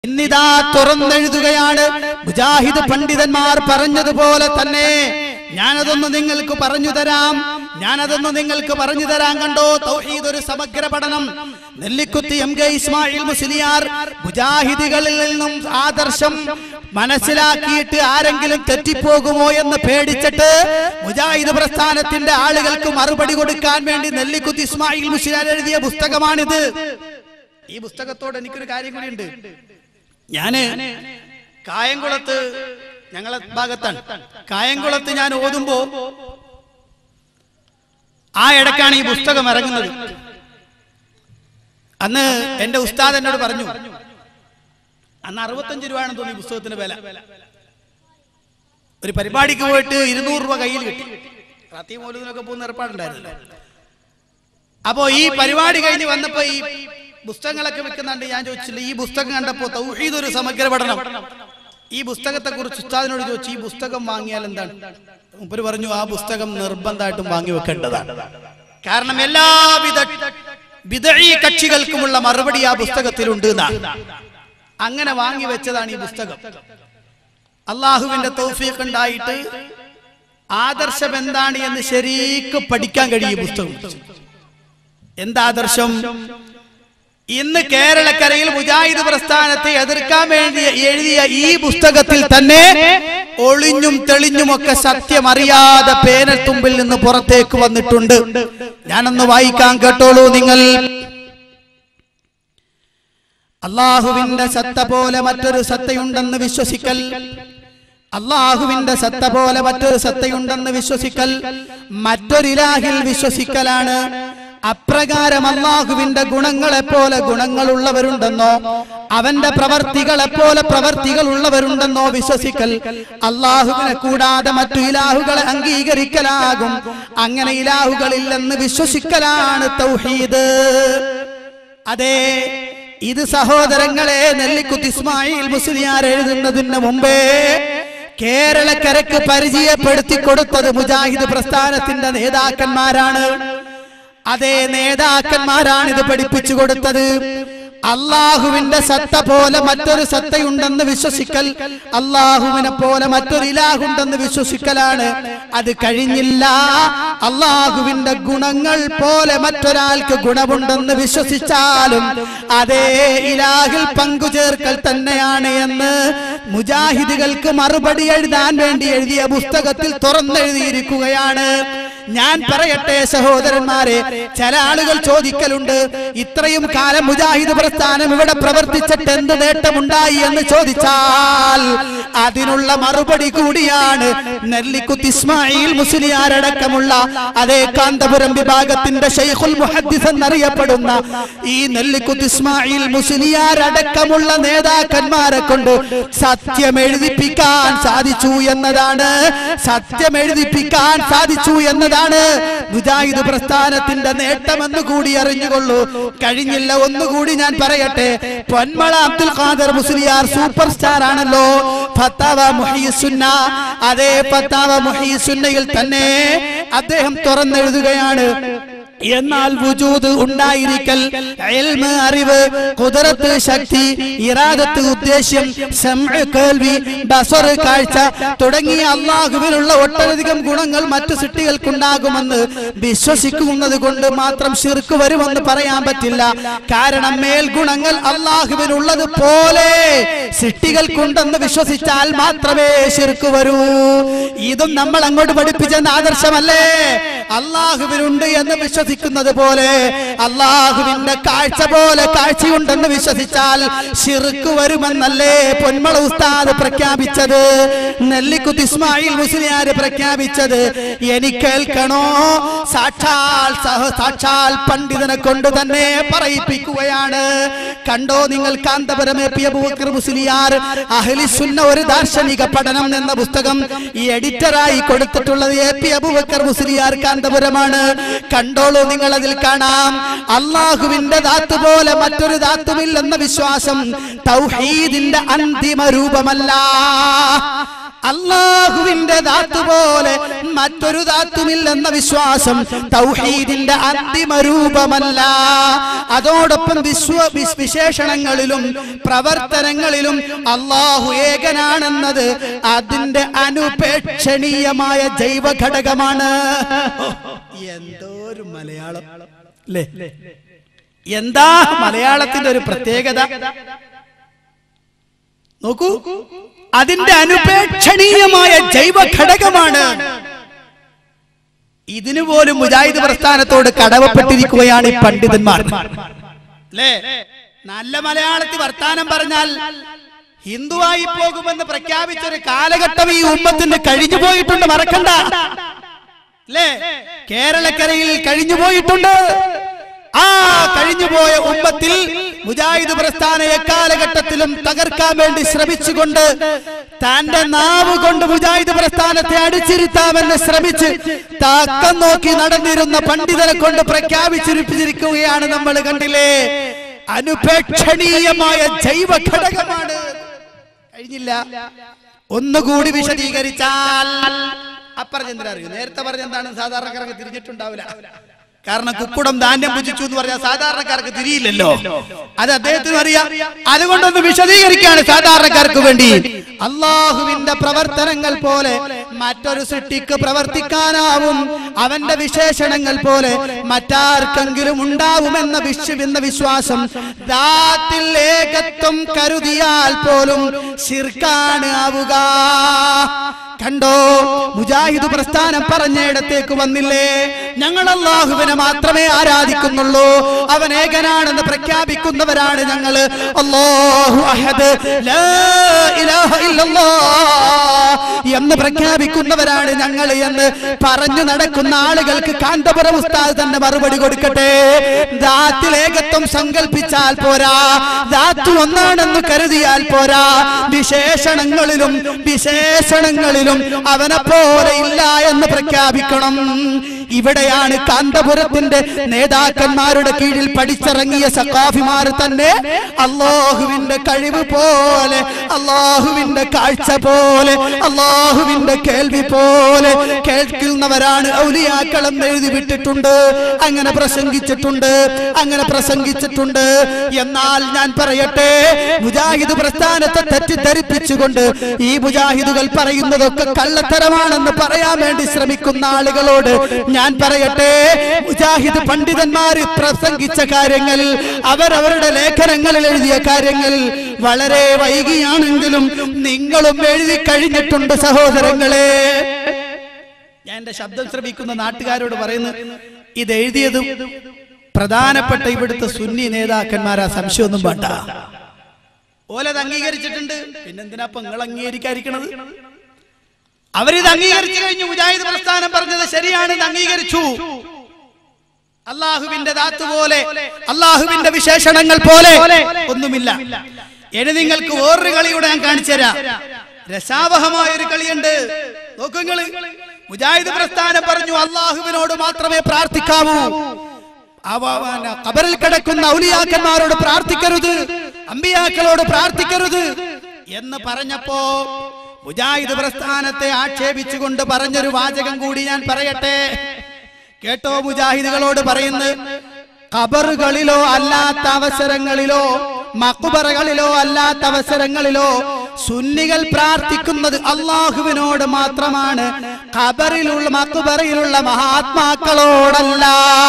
ഇന്നിതാ തുറന്നെഴുതുകയാണ് മുജാഹിദ് പണ്ഡിതന്മാർ പറഞ്ഞതുപോലെ തന്നെ ഞാനതൊന്ന് നിങ്ങൾക്ക് പറഞ്ഞു തരാം ഞാനതൊന്ന് നിങ്ങൾക്ക് പറഞ്ഞു തരാൻ കണ്ടോ തൗഹീദ് ഒരു സമഗ്ര പഠനം നെല്ലിക്കുത്തി എം കെ ഇസ്മായിൽ മുസ്ലിയാർ മുജാഹിദികളിൽ നിന്നും ആദർശം മനസ്സിലാക്കിയിട്ട് ആരെങ്കിലും തെറ്റിപ്പോകുമോ എന്ന് പേടിച്ചിട്ട് മുജാഹിദ് പ്രസ്ഥാനത്തിന്റെ ആളുകൾക്ക് മറുപടി കൊടുക്കാൻ വേണ്ടി നെല്ലിക്കുത്തി ഇസ്മായിൽ മുസ്ലിയാർ എഴുതിയ പുസ്തകമാണിത് ഈ പുസ്തകത്തോട് എനിക്കൊരു കാര്യം കൂടി ഉണ്ട് ഞാന് കായംകുളത്ത് ഞങ്ങളെ ഭാഗത്താണ് കായംകുളത്ത് ഞാൻ ഓതുമ്പോ ആ ഇടക്കാണ് ഈ പുസ്തകം ഇറങ്ങുന്നത് അന്ന് എന്റെ ഉസ്താദ് എന്നോട് പറഞ്ഞു അന്ന് അറുപത്തഞ്ച് രൂപയാണെന്ന് തോന്നി ഈ പുസ്തകത്തിന്റെ വില ഒരു പരിപാടിക്ക് പോയിട്ട് ഇരുന്നൂറ് രൂപ കയ്യിൽ കിട്ടി റാത്തി മൂലത്തിനൊക്കെ പോകുന്ന ഏർപ്പാടുണ്ടായിരുന്നല്ലോ അപ്പോ ഈ പരിപാടി കഴിഞ്ഞ് വന്നപ്പോ ഈ പുസ്തകങ്ങളൊക്കെ വെക്കുന്നുണ്ട് ഞാൻ ചോദിച്ചില്ല ഈ പുസ്തകം കണ്ടപ്പോ തൗഹീദ് ഒരു സമഗ്ര പഠനം ഈ പുസ്തകത്തെ കുറിച്ച് ഉസ്താദിനോട് ചോദിച്ചു ഈ പുസ്തകം വാങ്ങിയാൽ എന്താണ് മുപ്പര് പറഞ്ഞു ആ പുസ്തകം നിർബന്ധമായിട്ടും വാങ്ങി വെക്കേണ്ടതാണ് കാരണം എല്ലാവിധ വിതഴി കക്ഷികൾക്കുമുള്ള മറുപടി ആ പുസ്തകത്തിലുണ്ട് എന്നാണ് അങ്ങനെ വാങ്ങി വെച്ചതാണ് ഈ പുസ്തകം അള്ളാഹുവിന്റെ തൗഫീഖ് ഉണ്ടായിട്ട് ആദർശം എന്താണ് എന്ന് ശരിക്കും പഠിക്കാൻ കഴിയും ഈ പുസ്തകം എന്താദർശം ഇന്ന് കേരളക്കരയിൽ മുജാഹിദ് പ്രസ്ഥാനത്തെ എതിർക്കാൻ വേണ്ടി എഴുതിയ ഈ പുസ്തകത്തിൽ തന്നെ ഒളിഞ്ഞും തെളിഞ്ഞും ഒക്കെ സത്യം അറിയാതെ പേനൽ തുമ്പിൽ നിന്ന് പുറത്തേക്ക് വന്നിട്ടുണ്ട് ഞാനൊന്ന് വായിക്കാൻ കേട്ടോളൂ നിങ്ങൾ അള്ളാഹുവിന്റെ സത്ത പോലെ മറ്റൊരു സത്തയുണ്ടെന്ന് വിശ്വസിക്കൽ അള്ളാഹുവിന്റെ സത്ത പോലെ മറ്റൊരു സത്തയുണ്ടെന്ന് വിശ്വസിക്കൽ മറ്റൊരിലാഹിൽ വിശ്വസിക്കലാണ് അപ്രകാരം അള്ളാഹുവിന്റെ ഗുണങ്ങളെ പോലെ ഗുണങ്ങളുള്ളവരുണ്ടെന്നോ അവന്റെ പ്രവർത്തികളെ പോലെ പ്രവർത്തികൾ ഉള്ളവരുണ്ടെന്നോ വിശ്വസിക്കൽ അള്ളാഹുവിനെ കൂടാതെ മറ്റു ഇലാഹുകളെ അംഗീകരിക്കലാകും അങ്ങനെ ഇലാഹുകളില്ലെന്ന് വിശ്വസിക്കലാണ് തൗഹീദ് അതെ ഇത് സഹോദരങ്ങളെ നെല്ലിക്കുത്ത് ഇസ്മായിൽ മുസ്ലിയാർ എഴുതുന്നതിന് മുമ്പേ കേരളക്കരക്ക് പരിചയപ്പെടുത്തി കൊടുത്തത് മുജാഹിദ് പ്രസ്ഥാനത്തിന്റെ നേതാക്കന്മാരാണ് അതേ നേതാക്കന്മാരാണ് ഇത് പഠിപ്പിച്ചു കൊടുത്തത് അള്ളാഹുവിന്റെ സത്ത പോലെ മറ്റൊരു സത്തയുണ്ടെന്ന് വിശ്വസിക്കൽ അള്ളാഹുവിനെ പോലെ മറ്റൊരു ഇലാഹുണ്ടെന്ന് വിശ്വസിക്കലാണ് അത് കഴിഞ്ഞില്ല അള്ളാഹുവിന്റെ ഗുണങ്ങൾ പോലെ മറ്റൊരാൾക്ക് ഗുണമുണ്ടെന്ന് വിശ്വസിച്ചാലും അതേ ഇലാഹിൽ പങ്കുചേർക്കൽ തന്നെയാണ് എന്ന് മുജാഹിദുകൾക്ക് മറുപടി എഴുതാൻ വേണ്ടി എഴുതിയ പുസ്തകത്തിൽ തുറന്നെഴുതിയിരിക്കുകയാണ് ഞാൻ പറയട്ടെ സഹോദരന്മാരെ ചില ആളുകൾ ചോദിക്കലുണ്ട് ഇത്രയും കാലം മുജാഹിദ് പ്രസ്ഥാനം ഇവിടെ പ്രവർത്തിച്ചിട്ട് എന്ത് നേട്ടമുണ്ടായി എന്ന് ചോദിച്ചാൽ അതിനുള്ള മറുപടി കൂടിയാണ് നെല്ലിക്കുത്ത് ഇസ്മായിൽ മുസ്ലിയാരടക്കമുള്ള അതേ കാന്തപുരം വിഭാഗത്തിന്റെ ഷെയ്ഖുൽ മുഹദ്ദിസ് എന്നറിയപ്പെടുന്ന ഈ നെല്ലിക്കുത്ത് ഇസ്മായിൽ മുസ്ലിയാരടക്കമുള്ള നേതാക്കന്മാരെ കൊണ്ട് സത്യം എഴുതിപ്പിക്കാൻ സാധിച്ചു എന്നതാണ് സത്യം എഴുതിപ്പിക്കാൻ സാധിച്ചു എന്നതാണ് മുജാഹിദ് പ്രസ്ഥാനത്തിന്റെ നേട്ടമെന്ന് കൂടി അറിഞ്ഞുകൊള്ളൂ കഴിഞ്ഞില്ല ഒന്നുകൂടി ഞാൻ പറയട്ടെ പൊന്മള അബ്ദുൽ ഖാദർ മുസ്ലിയാർ സൂപ്പർ സ്റ്റാർ ആണല്ലോ ഫത്താവ മുഹീസുന്ന അതേ ഫത്താവ മുഹീസുന്നയിൽ തന്നെ അദ്ദേഹം തുറന്നെഴുതുകയാണ് എന്നാൽ വുജൂദ് ഉണ്ടായിരിക്കൽ ഇൽമ് അറിവ് കുതിരത്ത് ശക്തി ഇറാദത്ത് ഉദ്ദേശ്യം സമഅ് കേൾവി ബസർ കാഴ്ച തുടങ്ങിയ അള്ളാഹുവിലുള്ള ഒട്ടനധികം ഗുണങ്ങൾ മറ്റു സൃഷ്ടികൾക്കുണ്ടാകുമെന്ന് വിശ്വസിക്കുന്നത് കൊണ്ട് മാത്രം ശിർക്ക് വരുമെന്ന് പറയാൻ പറ്റില്ല കാരണം മേൽഗുണങ്ങൾ അള്ളാഹുവിനുള്ളത് പോലെ സൃഷ്ടികൾക്കുണ്ടെന്ന് വിശ്വസിച്ചാൽ മാത്രമേ ശിർക്ക് വരൂ ഇതും നമ്മൾ അങ്ങോട്ട് പഠിപ്പിച്ചെന്ന ആദർശമല്ലേ അള്ളാഹുവിനുണ്ട് എന്ന് വിശ്വസിക്കുന്നത് പോലെ അള്ളാഹുവിന്റെ കാഴ്ച പോലെ കാഴ്ചയുണ്ടെന്ന് വിശ്വസിച്ചാൽ ശിർക്ക് വരുമെന്നല്ലേ പൊന്മള ഉസ്താദ് പ്രഖ്യാപിച്ചത് നെല്ലിക്കുത്ത് ഇസ്മായിൽ മുസ്ലിയാര് പ്രഖ്യാപിച്ചത് എനിക്ക് കേൾക്കണോ സാക്ഷാൽ സഹ സാക്ഷാൽ പണ്ഡിതനെ കൊണ്ട് തന്നെ പറയിപ്പിക്കുകയാണ് കണ്ടോ നിങ്ങൾ കാന്തപുരം എ പി അബൂബക്കർ മുസ്ലിയാർ അഹ്ലിസുന്ന ഒരു ദാർശനിക പഠനം എന്ന പുസ്തകം ഈ എഡിറ്ററായി കൊടുത്തിട്ടുള്ളത് എ പി അബൂബക്കർ മുസ്ലിയാർ കാന്തപുരമാണ് കണ്ടോളൂ നിങ്ങൾ അതിൽ കാണാം അള്ളാഹുവിന്റെ ദാത്ത് പോലെ മറ്റൊരു ദാത്തുമില്ലെന്ന വിശ്വാസം തൗഹീദിന്റെ അന്തിമ രൂപമല്ല അള്ളാഹുവിന്റെ ദാത്ത് പോലെ മറ്റൊരു ദാത്തുമില്ലെന്ന വിശ്വാസം തൗഹീദിന്റെ അന്തിമ രൂപമല്ല അതോടൊപ്പം വിശ്വ വിസ്- വിശേഷണങ്ങളിലും പ്രവർത്തനങ്ങളിലും അള്ളാഹു ഏകനാണെന്നത് അതിന്റെ അനുപേക്ഷണീയമായ ജൈവ ഘടകമാണ് എന്തോ ഒരു മലയാളം അല്ലേ എന്താ മലയാളത്തിന്റെ ഒരു പ്രത്യേകത നോക്കൂ അതിന്റെ അനുപേക്ഷണീയമായ ജൈവ ഘടകമാണ് ഇതിനു പോലും മുജാഹിദ് പ്രസ്ഥാനത്തോട് കടവപ്പെട്ടിരിക്കുകയാണ് ഈ പണ്ഡിതന്മാർ അല്ലേ നല്ല മലയാളത്തിൽ വർത്താനം പറഞ്ഞാൽ ഹിന്ദുവായി പോകുമെന്ന് പ്രഖ്യാപിച്ച ഒരു കാലഘട്ടം ഈ ഉമ്മത്തിന് കഴിഞ്ഞു പോയിട്ടുണ്ട് മറക്കണ്ട അല്ലേ കേരളക്കരയിൽ കഴിഞ്ഞു പോയിട്ടുണ്ട് ആ കഴിഞ്ഞുപോയ ഉമ്മത്തിൽ മുജാഹിദ് പ്രസ്ഥാന എക്കാലഘട്ടത്തിലും തകർക്കാൻ വേണ്ടി ശ്രമിച്ചുകൊണ്ട് തന്റെ നാവ് കൊണ്ട് മുജാഹിദ് പ്രസ്ഥാനത്തെ അടിച്ചിരുത്താമെന്ന് ശ്രമിച്ച് താക്കം നോക്കി നടന്നിരുന്ന പണ്ഡിതനെ കൊണ്ട് പ്രഖ്യാപിച്ചിരിപ്പിച്ചിരിക്കുകയാണ് നമ്മൾ കണ്ടില്ലേ അനുപേക്ഷണീയമായ ജൈവ ഘടകമാണ് കഴിഞ്ഞില്ല ഒന്നുകൂടി വിശദീകരിച്ചാൽ അപ്പറഞ്ഞെന്തിനാ അറിയൂ നേരത്തെ പറഞ്ഞ എന്താണ് സാധാരണക്കാർക്ക് തിരിഞ്ഞിട്ടുണ്ടാവില്ല കാരണം കുക്കുടം ധാന്യം ഭുജിച്ചു എന്ന് പറഞ്ഞാൽ സാധാരണക്കാർക്ക് തിരിയില്ലല്ലോ അത് അദ്ദേഹത്തിനും അറിയാം അതുകൊണ്ടൊന്ന് വിശദീകരിക്കുകയാണ് സാധാരണക്കാർക്ക് വേണ്ടി അള്ളാഹുവിന്റെ പ്രവർത്തനങ്ങൾ പോലെ മറ്റൊരു സൃഷ്ടിക്ക് പ്രവർത്തിക്കാനാവും അവന്റെ വിശേഷണങ്ങൾ പോലെ മറ്റാർക്കെങ്കിലും ഉണ്ടാവുമെന്ന വിശ്വ എന്ന വിശ്വാസം ദാത്തിൽ ഏകത്വം കരുതിയാൽ പോലും ശിർക്കാണ് ആവുക കണ്ടോ മുജാഹിദ് പ്രസ്ഥാനം പറഞ്ഞയിടത്തേക്ക് വന്നില്ലേ ഞങ്ങൾ അള്ളാഹുവിനെ മാത്രമേ ആരാധിക്കുന്നുള്ളൂ അവൻ ഏകനാണെന്ന് പ്രഖ്യാപിക്കുന്നവരാണ് ഞങ്ങൾ അല്ലാഹു അഹദ് ലാ ഇലാഹ ഇല്ലല്ലാഹ് എന്ന് പ്രഖ്യാപിക്കുന്നവരാണ് ഞങ്ങൾ എന്ന് പറഞ്ഞു നടക്കുന്ന ആളുകൾക്ക് കാന്തപുരം ഉസ്താദ് തന്നെ മറുപടി കൊടുക്കട്ടെ ദാത്തിൽ ഏകത്വം സങ്കല്പിച്ചാൽ പോരാ ദാത്തു ഒന്നാണെന്ന് കരുതിയാൽ പോരാ വിശേഷണങ്ങളിലും വിശേഷണങ്ങളിലും അവനെ പോലെ ഇല്ല എന്ന് പ്രഖ്യാപിക്കണം ഇവിടെയാണ് കാന്തപുരത്തിന്റെ നേതാക്കന്മാരുടെ കീഴിൽ പഠിച്ചിറങ്ങിയ സഖാഫിമാർ തന്നെ അള്ളാഹുവിന്റെ കഴിവ് പോലെ അള്ളാഹുവിന്റെ കാഴ്ച പോലെ അള്ളാഹുവിന്റെ കേൾവി പോലെ കേൾക്കുന്നവരാണ് ഔലിയാക്കളും എഴുതി വിട്ടിട്ടുണ്ട് അങ്ങനെ പ്രസംഗിച്ചിട്ടുണ്ട് അങ്ങനെ പ്രസംഗിച്ചിട്ടുണ്ട് എന്നാൽ ഞാൻ പറയട്ടെ മുജാഹിദ് പ്രസ്ഥാനത്തെ തെറ്റിദ്ധരിപ്പിച്ചുകൊണ്ട് ഈ മുജാഹിദുകൾ പറയുന്നതൊക്കെ കള്ളത്തരമാണെന്ന് പറയാൻ വേണ്ടി ശ്രമിക്കുന്ന ആളുകളോട് ഞാൻ പറയട്ടെ മുജാഹിദ് പണ്ഡിതന്മാർ പ്രസംഗിച്ച കാര്യങ്ങൾ അവരവരുടെ ലേഖനങ്ങളിൽ എഴുതിയ കാര്യങ്ങൾ വളരെ വൈകിയാണെങ്കിലും നിങ്ങളും എഴുതി കഴിഞ്ഞിട്ടുണ്ട് സഹോദരങ്ങളെ ഞാൻ എന്റെ ശബ്ദം ശ്രമിക്കുന്ന നാട്ടുകാരോട് പറയുന്നു ഇത് എഴുതിയതും പ്രധാനപ്പെട്ട ഇവിടുത്തെ സുന്നി നേതാക്കന്മാരാ സംശയമൊന്നും വേണ്ട ഓലത് അംഗീകരിച്ചിട്ടുണ്ട് പിന്നെന്തിനാ ഇപ്പൊ നിങ്ങൾ അംഗീകരിക്കാതിരിക്കണത് അവരിത് അംഗീകരിച്ചു കഴിഞ്ഞു മുജാഹിദ് പ്രസ്ഥാനം പറഞ്ഞത് ശരിയാണ് ഇത് അംഗീകരിച്ചു അള്ളാഹുവിന്റെ ദാത്ത് പോലെ അള്ളാഹുവിന്റെ വിശേഷണങ്ങൾ പോലെ ഒന്നുമില്ല ഇനി നിങ്ങൾക്ക് വേറൊരു കളിയൂടെ ഞാൻ കാണിച്ചു തരാം രസാവഹമായ ഒരു കളിയുണ്ട് നോക്കൂ നിങ്ങള് മുജാഹിദ് പ്രസ്ഥാനം പറഞ്ഞു അള്ളാഹുവിനോട് മാത്രമേ പ്രാർത്ഥിക്കാവൂ അവ അവന കബറിൽ കിടക്കുന്ന ഔലിയാക്കന്മാരോട് പ്രാർത്ഥിക്കരുത് അമ്പിയാക്കളോട് പ്രാർത്ഥിക്കരുത് എന്ന് പറഞ്ഞപ്പോ മുജാഹിദ് പ്രസ്ഥാനത്തെ ആക്ഷേപിച്ചുകൊണ്ട് പറഞ്ഞൊരു വാചകം കൂടി ഞാൻ പറയട്ടെ കേട്ടോ മുജാഹിദുകളോട് പറയുന്നത് ഖബറുകളിലോ അല്ലാത്ത അവസരങ്ങളിലോ മക്കുബറകളിലോ അല്ലാത്ത അവസരങ്ങളിലോ സുന്നികൾ പ്രാർത്ഥിക്കുന്നത് അള്ളാഹുവിനോട് മാത്രമാണ് ഖബറിലുള്ള മക്കുബറയിലുള്ള മഹാത്മാക്കളോടല്ല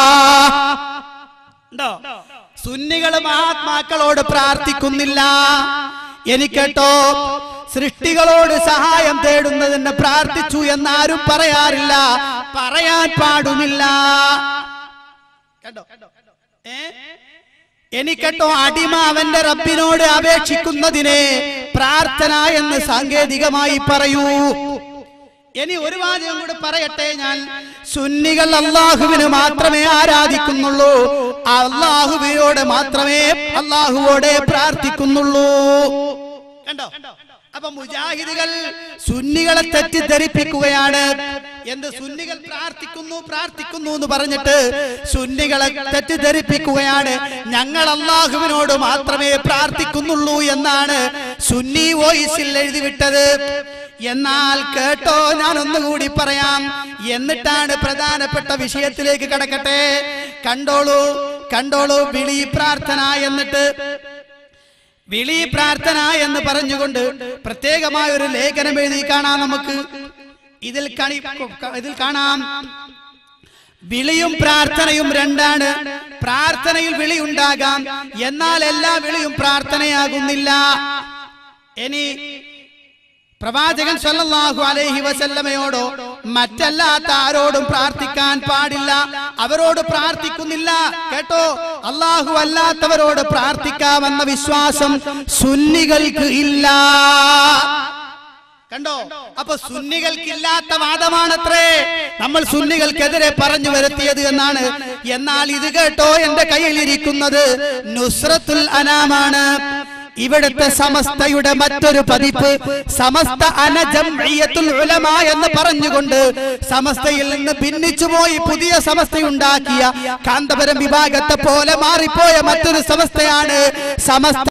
ഉണ്ടോ സുന്നികൾ മഹാത്മാക്കളോട് പ്രാർത്ഥിക്കുന്നില്ല എനിക്കേട്ടോ സൃഷ്ടികളോട് സഹായം തേടുന്നതിന് പ്രാർത്ഥിച്ചു എന്നാരും പറയാറില്ല പറയാൻ പാടുമില്ല കണ്ടോ ഏ എനിക്കട്ടോ അടിമ അവന്റെ റബ്ബിനോട് അപേക്ഷിക്കുന്നതിനെ പ്രാർത്ഥന എന്ന് സാങ്കേതികമായി പറയൂ ഇനി ഒരു വാചകം കൂടെ പറയട്ടെ ഞാൻ സുന്നികൾ അള്ളാഹുവിന് മാത്രമേ ആരാധിക്കുന്നുള്ളൂ അള്ളാഹുവിനോട് മാത്രമേ അള്ളാഹുവോടെ പ്രാർത്ഥിക്കുന്നുള്ളൂ കണ്ടോ അപ്പൊ മുജാഹിദുകൾ സുന്നികളെ തെറ്റിദ്ധരിപ്പിക്കുകയാണ് എന്ത് സുന്നികൾ പ്രാർത്ഥിക്കുന്നു പ്രാർത്ഥിക്കുന്നു എന്ന് പറഞ്ഞിട്ട് സുന്നികളെ തെറ്റിദ്ധരിപ്പിക്കുകയാണ് ഞങ്ങൾ അള്ളാഹുവിനോട് മാത്രമേ പ്രാർത്ഥിക്കുന്നുള്ളൂ എന്നാണ് സുന്നി വോയിസിൽ എഴുതി വിട്ടത് എന്നാൽ കേട്ടോ ഞാൻ ഒന്നുകൂടി പറയാം എന്നിട്ടാണ് പ്രധാനപ്പെട്ട വിഷയത്തിലേക്ക് കടക്കട്ടെ കണ്ടോളൂ കണ്ടോളൂ വിളി പ്രാർത്ഥന എന്നിട്ട് വിളി പ്രാർത്ഥന എന്ന് പറഞ്ഞുകൊണ്ട് പ്രത്യേകമായ ഒരു ലേഖനം എഴുതി കാണാം നമുക്ക് ഇതിൽ കണി ഇതിൽ കാണാം വിളിയും പ്രാർത്ഥനയും രണ്ടാണ് പ്രാർത്ഥനയിൽ വിളി ഉണ്ടാകാം എന്നാൽ എല്ലാ വിളിയും പ്രാർത്ഥനയാകുന്നില്ല ഇനി പ്രവാചകൻ സല്ലല്ലാഹു അലൈഹി വസല്ലമയോടോ മറ്റല്ലാത്ത ആരോടും പ്രാർത്ഥിക്കാൻ പാടില്ല അവരോട് പ്രാർത്ഥിക്കുന്നില്ല കേട്ടോ അള്ളാഹു അല്ലാത്തവരോട് പ്രാർത്ഥിക്കാമെന്ന വിശ്വാസം സുന്നികൾക്ക് ഇല്ല കണ്ടോ അപ്പൊ സുന്നികൾക്കില്ലാത്ത വാദമാണത്രേ നമ്മൾ സുന്നികൾക്കെതിരെ പറഞ്ഞു വരുത്തിയത് എന്നാണ് എന്നാൽ ഇത് കേട്ടോ എന്റെ കയ്യിലിരിക്കുന്നത് നുസ്രത്തുൽ അനാമാണ് ഇവിടുത്തെ സമസ്തയുടെ മറ്റൊരു പതിപ്പ് സമസ്ത അനജംഇയ്യത്തുൽ ഉലമ എന്ന് പറഞ്ഞുകൊണ്ട് സമസ്തയിൽ നിന്ന് ഭിന്നിച്ചുപോയി പുതിയ സമസ്തയുണ്ടാക്കിയ കാന്തപുരം വിഭാഗത്തെ പോലെ മാറിപ്പോയ മറ്റൊരു സമസ്തയാണ് സമസ്ത